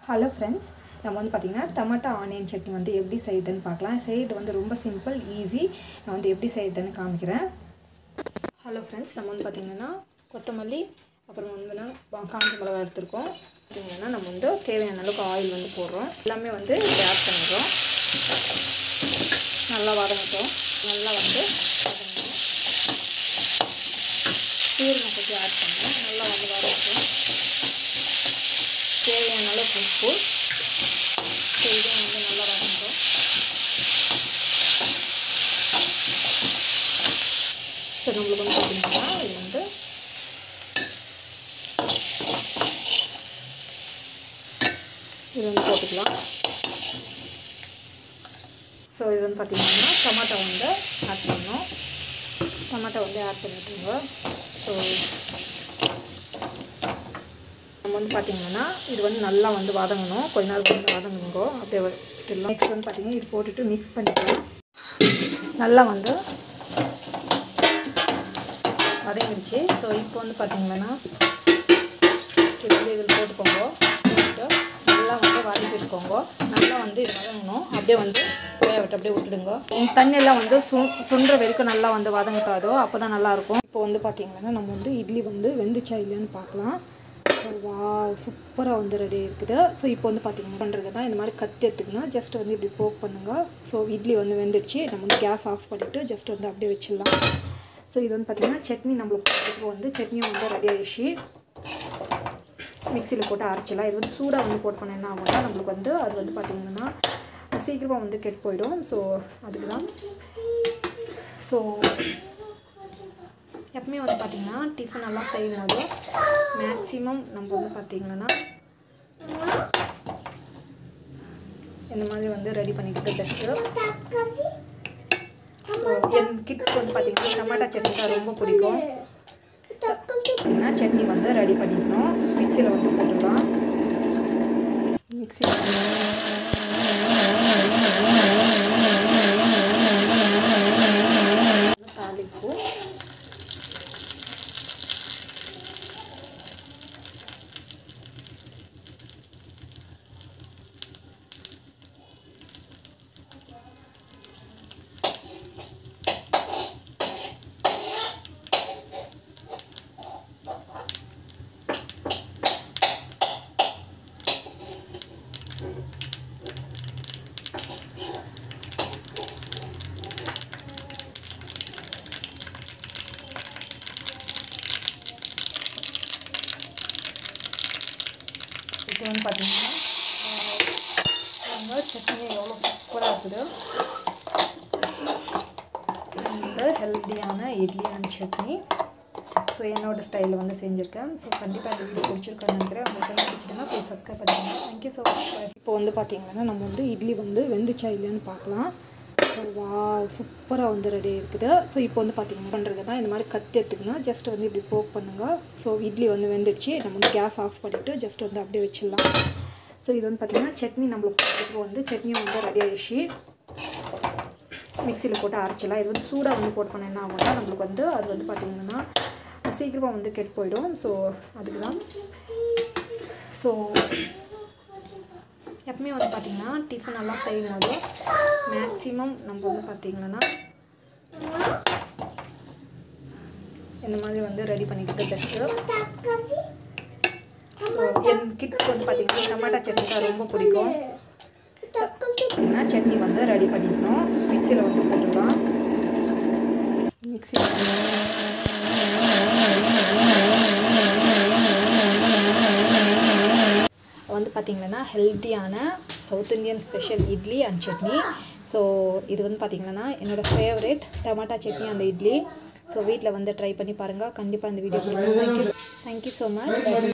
hello friends நம்ம வந்து பார்த்திங்கன்னா டமாட்டா ஆனியன் சட்னி வந்து எப்படி செய்யுதுன்னு பார்க்கலாம் செய்யுது வந்து ரொம்ப சிம்பிள் ஈஸி நான் வந்து எப்படி செய்யுதுன்னு காமிக்கிறேன் ஹலோ ஃப்ரெண்ட்ஸ் நம்ம வந்து பார்த்திங்கன்னா கொத்தமல்லி அப்புறம் வந்து வா- காஞ்ச மிளகா எடுத்திருக்கோம் பார்த்திங்கன்னா நம்ம வந்து தேவையான அளவுக்கு ஆயில் வந்து போடுறோம் எல்லாமே வந்து இப்படி ஆட் பண்ணிடுறோம் நல்லா வதங்கட்டும் நல்லா வந்து வதங்கணும் சீரகம் கொஞ்சம் ஆட் பண்ணோம் நல்லா வந்து வதங்கட்டும் தேவையான அளவுக்கு உப்பு ஸோ இதையும் வந்து நல்லா வதங்கட்டும் ஸோ நம்மளுக்கு வந்து பார்த்தீங்கன்னா இது வந்து இது வந்து போட்டுக்கலாம் ஸோ இது வந்து பார்த்திங்கன்னா டமாட்டோ வந்து ஆட் பண்ணோம் டமாட்டோ வந்து ஆட் பண்ணிட்டுருங்க ஸோ நம்ம வந்து பார்த்திங்கன்னா இது வந்து நல்லா வந்து வதங்கணும் கொஞ்ச நேரம் வந்து வதங்குங்கோ அப்படியே விட்டுடலாம் நெக்ஸ்ட் வந்து பார்த்திங்கன்னா இது போட்டுட்டு மிக்ஸ் பண்ணிக்கலாம் நல்லா வந்து வதங்கிடுச்சு ஸோ இப்போ வந்து பார்த்திங்கன்னா இது வந்து இதில் போட்டுக்கோங்க போட்டுட்டு நல்லா வந்து வதக்கிட்டுக்கோங்க நல்லா வந்து இது வதங்கணும் அப்படியே வந்து வேக விட்டு அப்படியே விட்டுடுங்க தண்ணியெல்லாம் வந்து சு சுண்டுற வரைக்கும் நல்லா வந்து வதங்கிட்டாதோ அப்போ தான் நல்லாயிருக்கும் இப்போ வந்து பார்த்திங்கன்னா நம்ம வந்து இட்லி வந்து வெந்துச்சா இல்லையான்னு பார்க்கலாம் ஸோ வா சூப்பராக வந்து ரெடி இருக்குது ஸோ இப்போ வந்து பார்த்திங்கன்னா பண்ணுறதுனா இந்த மாதிரி கத்தி எடுத்துக்கணும் ஜஸ்ட் வந்து இப்படி போக் பண்ணுங்கள் ஸோ இட்லி வந்து வெந்துடுச்சு நம்ம வந்து கேஸ் ஆஃப் பண்ணிவிட்டு ஜஸ்ட் வந்து அப்படியே வச்சிடலாம் ஸோ இது வந்து பார்த்திங்கன்னா சட்னி நம்மளுக்கு இப்போ வந்து சட்னியும் வந்து ரெடி ஆகிடுச்சு மிக்சியில் போட்டு அரைச்சிடலாம் இது வந்து சூடாக வந்து போட்டு பண்ண என்ன ஆகும்னா நம்மளுக்கு வந்து அது வந்து பார்த்திங்கன்னா சீக்கிரமாக வந்து கெட்டு போயிடும் ஸோ அதுக்கு தான் ஸோ எப்பவுமே வந்து பார்த்திங்கன்னா டிஃபன் எல்லாம் செய்யும் போது மேக்ஸிமம் நம்ம வந்து பார்த்திங்கன்னா இந்த மாதிரி வந்து ரெடி பண்ணிக்கிறது பெஸ்ட்டு ஸோ என் கிட்ஸ்க்கு வந்து பார்த்திங்கன்னா டமாட்டா சட்னி தான் ரொம்ப பிடிக்கும் பார்த்திங்கன்னா சட்னி வந்து ரெடி பண்ணிக்கணும் மிக்சியில் வந்து போட்டுடலாம் மிக்சியில் தாளிப்பு இப்போ வந்து பார்த்தீங்கன்னா நம்ம சட்னி எவ்வளோ சூப்பராக இருக்குது இந்த ஹெல்த்தியான இட்லி அண்ட் சட்னி ஸோ என்னோடய ஸ்டைலில் வந்து செஞ்சுருக்கேன் ஸோ கண்டிப்பாக இந்த வீடியோ பிடிச்சிருக்கேன்னு நினைக்கிறேன் உங்களுக்கு பிடிச்சிட்டுனா ப்ளீஸ் சப்ஸ்கிரைப் பண்ணுங்கள் தேங்க்யூ ஸோ மச் இப்போ வந்து பார்த்தீங்கன்னா நம்ம வந்து இட்லி வந்து வெந்துச்சா இல்லையான்னு பார்க்கலாம் ஸோ வா சூப்பராக வந்து ரெடி இருக்குது ஸோ இப்போ வந்து பார்த்தீங்கன்னா பண்ணுறதுனா இந்த மாதிரி கத்தி எடுத்துக்கணும் ஜஸ்ட் வந்து இப்படி போக் பண்ணுங்கள் ஸோ இட்லி வந்து வெந்துடுச்சு நம்ம வந்து கேஸ் ஆஃப் பண்ணிவிட்டு ஜஸ்ட் வந்து அப்படியே வச்சிடலாம் ஸோ இது வந்து பார்த்திங்கன்னா சட்னி நம்மளுக்கு இப்போ வந்து சட்னியும் வந்து ரெடி ஆகிடுச்சு மிக்சியில் போட்டு அரைச்சிடலாம் இது வந்து சூடாக வந்து போட்டு பண்ண என்ன ஆகும்னா நம்மளுக்கு வந்து அது வந்து பார்த்திங்கன்னா சீக்கிரமாக வந்து கெட்டு போயிடும் ஸோ அதுக்கு தான் ஸோ எப்பவுமே வந்து பார்த்திங்கன்னா டிஃபன் எல்லாம் செய்யும் போது மேக்ஸிமம் நம்ம வந்து பார்த்திங்கன்னா இந்த மாதிரி வந்து ரெடி பண்ணிக்கிறது பெஸ்ட்டு ஸோ என் கிட்ஸ்க்கு வந்து பார்த்திங்கன்னா டமாட்டா சட்னி தான் ரொம்ப பிடிக்கும் பார்த்திங்கன்னா சட்னி வந்து ரெடி பண்ணிக்கணும் மிக்சியில் வந்து போட்டுடலாம் மிக்சி வந்து பார்த்திங்கன்னா ஹெல்த்தியான south Indian special idli and chutney so இது வந்து பார்த்திங்கன்னா என்னோடய ஃபேவரேட் டமாட்டா சட்னி அந்த இட்லி ஸோ வீட்டில் வந்து ட்ரை பண்ணி பாருங்கள் கண்டிப்பாக இந்த வீடியோ பிடிக்கும் தேங்க்யூ தேங்க்யூ ஸோ மச்